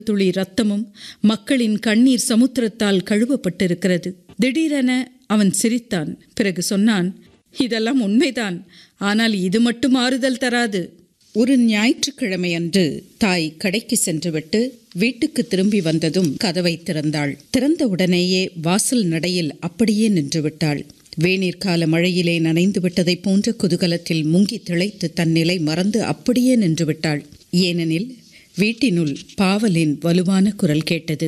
துளி ரத்தமும் மக்களின் கண்ணீர் சமுத்திரத்தால் கழுவப்பட்டிருக்கிறது திடீரென அவன் சிரித்தான் பிறகு சொன்னான் இதெல்லாம் உண்மைதான் ஆனால் இது மட்டும் ஆறுதல் தராது ஒரு ஞாயிற்றுக்கிழமை அன்று தாய் கடைக்கு சென்றுவிட்டு வீட்டுக்கு திரும்பி வந்ததும் கதவை திறந்தாள் திறந்த உடனேயே வாசல் நடையில் அப்படியே நின்று விட்டாள் வேநீர் கால மழையிலே நனைந்து விட்டதைப் போன்ற குதூகலத்தில் முங்கி திளைத்து தன் நிலை மறந்து அப்படியே நின்று விட்டாள் ஏனெனில் வீட்டினுள் பாவலின் வலுவான குரல் கேட்டது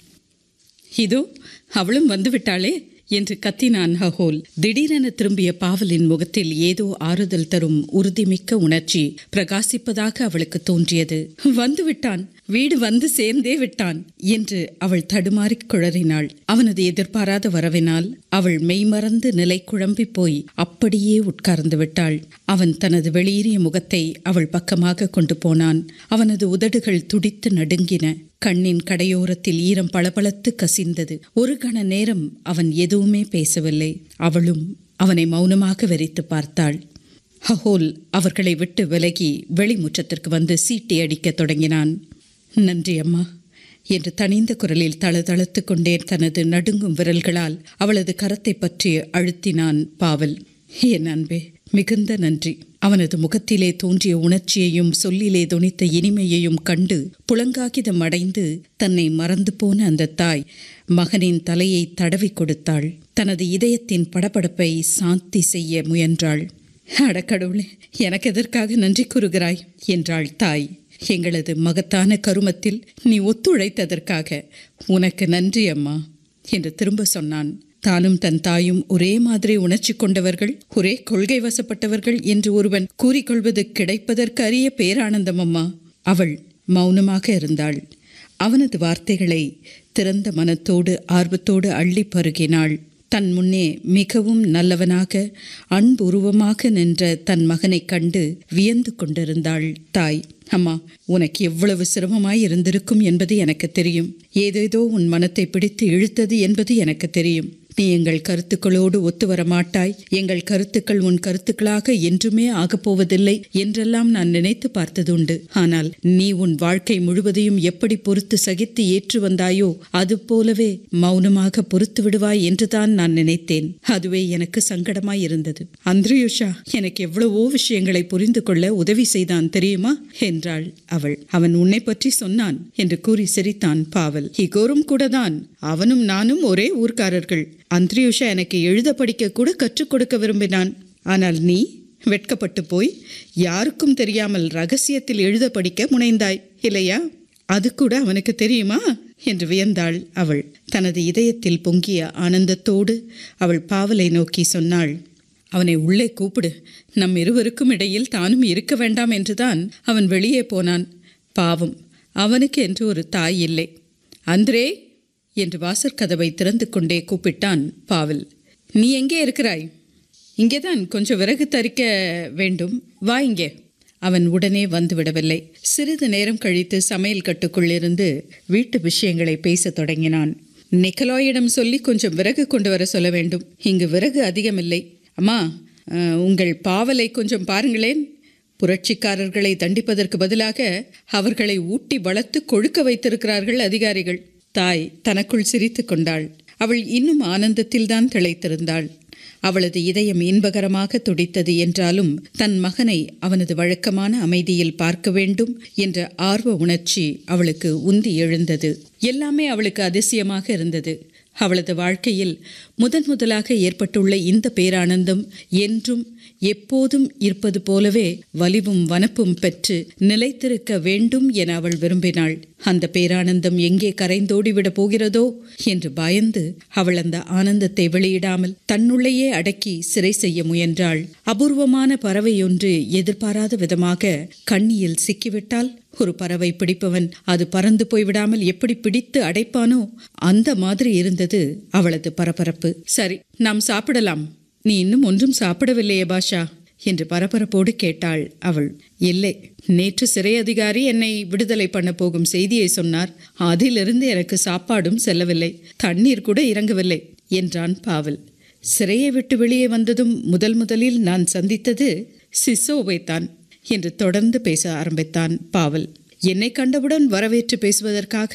இதோ அவளும் வந்துவிட்டாளே என்று கத்தினான் ஹகோல் திடீரென திரும்பிய பாவலின் முகத்தில் ஏதோ ஆறுதல் தரும் உறுதிமிக்க உணர்ச்சி பிரகாசிப்பதாக அவளுக்கு தோன்றியது வந்துவிட்டான் வீடு வந்து சேர்ந்தே விட்டான் என்று அவள் தடுமாறிக் குழறினாள் அவனது எதிர்பாராத வரவினால் அவள் மெய்மறந்து நிலை குழம்பி போய் அப்படியே உட்கார்ந்து விட்டாள் அவன் தனது வெளியேறிய முகத்தை அவள் பக்கமாக கொண்டு போனான் அவனது உதடுகள் துடித்து நடுங்கின கண்ணின் கடையோரத்தில் ஈரம் பளபளத்து கசிந்தது ஒரு கண நேரம் அவன் எதுவுமே பேசவில்லை அவளும் அவனை மௌனமாக வெறித்து பார்த்தாள் ஹஹோல் அவர்களை விட்டு விலகி வெளிமுற்றத்திற்கு வந்து சீட்டி அடிக்கத் தொடங்கினான் நன்றி அம்மா என்று தனிந்த குரலில் தளதளத்து கொண்டே தனது நடுங்கும் விரல்களால் அவளது கரத்தை பற்றி அழுத்தினான் பாவல் என் அன்பே மிகுந்த நன்றி அவனது முகத்திலே தோன்றிய உணர்ச்சியையும் சொல்லிலே தொனித்த இனிமையையும் கண்டு புலங்காகிதம் அடைந்து தன்னை மறந்து போன அந்த தாய் மகனின் தலையை தடவி கொடுத்தாள் தனது இதயத்தின் படபடப்பை சாந்தி செய்ய முயன்றாள் அடக்கடவுளே எனக்கு எதற்காக நன்றி கூறுகிறாய் என்றாள் தாய் எங்களது மகத்தான கருமத்தில் நீ ஒத்துழைத்ததற்காக உனக்கு நன்றி அம்மா என்று திரும்ப சொன்னான் தானும் தன் தாயும் ஒரே மாதிரி உணர்ச்சி கொண்டவர்கள் ஒரே கொள்கை வசப்பட்டவர்கள் என்று ஒருவன் கூறிக்கொள்வது கிடைப்பதற்கு அரிய பேரானந்தம் அம்மா அவள் மௌனமாக இருந்தாள் அவனது வார்த்தைகளை திறந்த மனத்தோடு ஆர்வத்தோடு அள்ளி பருகினாள் தன் முன்னே மிகவும் நல்லவனாக அன்புருவமாக நின்ற தன் மகனைக் கண்டு வியந்து கொண்டிருந்தாள் தாய் அம்மா உனக்கு எவ்வளவு சிரமமாய் இருந்திருக்கும் என்பது எனக்கு தெரியும் ஏதேதோ உன் மனத்தை பிடித்து இழுத்தது என்பது எனக்கு தெரியும் நீ எங்கள் கருத்துக்களோடு ஒத்து வர மாட்டாய் எங்கள் கருத்துக்கள் உன் கருத்துக்களாக என்றுமே ஆகப்போவதில்லை என்றெல்லாம் நான் நினைத்து பார்த்ததுண்டு ஆனால் நீ உன் வாழ்க்கை முழுவதையும் எப்படி பொறுத்து சகித்து ஏற்று வந்தாயோ அது போலவே மௌனமாக பொறுத்து விடுவாய் என்றுதான் நான் நினைத்தேன் அதுவே எனக்கு சங்கடமாய் இருந்தது அந்திரியுஷா எனக்கு எவ்வளவோ விஷயங்களை புரிந்து கொள்ள உதவி செய்தான் தெரியுமா என்றாள் அவள் அவன் உன்னை பற்றி சொன்னான் என்று கூறி சிரித்தான் பாவல் இகோரும் கூடதான் அவனும் நானும் ஒரே ஊர்க்காரர்கள் அந்திரியுஷா எனக்கு எழுத படிக்க கூட கற்றுக் கொடுக்க விரும்பினான் ஆனால் நீ வெட்கப்பட்டு போய் யாருக்கும் தெரியாமல் ரகசியத்தில் எழுத படிக்க முனைந்தாய் இல்லையா அது கூட அவனுக்கு தெரியுமா என்று வியந்தாள் அவள் தனது இதயத்தில் பொங்கிய ஆனந்தத்தோடு அவள் பாவலை நோக்கி சொன்னாள் அவனை உள்ளே கூப்பிடு நம் இருவருக்கும் இடையில் தானும் இருக்க வேண்டாம் என்றுதான் அவன் வெளியே போனான் பாவம் அவனுக்கு என்று ஒரு தாய் இல்லை அந்திரே என்று வாசற்கதவை திறந்து கொண்டே கூப்பிட்டான் பாவல் நீ எங்கே இருக்கிறாய் இங்கேதான் கொஞ்சம் விறகு தரிக்க வேண்டும் வா இங்கே அவன் உடனே வந்துவிடவில்லை சிறிது நேரம் கழித்து சமையல் கட்டுக்குள்ளிருந்து வீட்டு விஷயங்களை பேசத் தொடங்கினான் நிக்கலாயிடம் சொல்லி கொஞ்சம் விறகு கொண்டு வர சொல்ல வேண்டும் இங்கு விறகு அதிகமில்லை அம்மா அஹ், உங்கள் பாவலை கொஞ்சம் பாருங்களேன் புரட்சிக்காரர்களை தண்டிப்பதற்கு பதிலாக அவர்களை ஊட்டி வளர்த்து கொழுக்க வைத்திருக்கிறார்கள் அதிகாரிகள் தாய் தனக்குள் சிரித்து கொண்டாள் அவள் இன்னும் ஆனந்தத்தில்தான் திளைத்திருந்தாள் அவளது இதயம் இன்பகரமாக துடித்தது என்றாலும் தன் மகனை அவனது வழக்கமான அமைதியில் பார்க்க வேண்டும் என்ற ஆர்வ உணர்ச்சி அவளுக்கு உந்தி எழுந்தது எல்லாமே அவளுக்கு அதிசயமாக இருந்தது அவளது வாழ்க்கையில் முதன் முதலாக ஏற்பட்டுள்ள இந்த பேரானந்தம் என்றும் எப்போதும் இருப்பது போலவே வலிவும் வனப்பும் பெற்று நிலைத்திருக்க வேண்டும் என அவள் விரும்பினாள் அந்த பேரானந்தம் எங்கே கரைந்தோடிவிடப் போகிறதோ என்று பயந்து அவள் அந்த ஆனந்தத்தை வெளியிடாமல் தன்னுள்ளேயே அடக்கி சிறை செய்ய முயன்றாள் அபூர்வமான பறவையொன்று எதிர்பாராத விதமாக கண்ணியில் சிக்கிவிட்டால் ஒரு பறவை பிடிப்பவன் அது பறந்து போய்விடாமல் எப்படி பிடித்து அடைப்பானோ அந்த மாதிரி இருந்தது அவளது பரபரப்பு சரி நாம் சாப்பிடலாம் நீ இன்னும் ஒன்றும் சாப்பிடவில்லையே பாஷா என்று பரபரப்போடு கேட்டாள் அவள் இல்லை நேற்று சிறை அதிகாரி என்னை விடுதலை பண்ண போகும் செய்தியை சொன்னார் அதிலிருந்து எனக்கு சாப்பாடும் செல்லவில்லை தண்ணீர் கூட இறங்கவில்லை என்றான் பாவல் சிறையை விட்டு வெளியே வந்ததும் முதல் முதலில் நான் சந்தித்தது சிசோவைத்தான் என்று தொடர்ந்து பேச ஆரம்பித்தான் பாவல் என்னை கண்டவுடன் வரவேற்று பேசுவதற்காக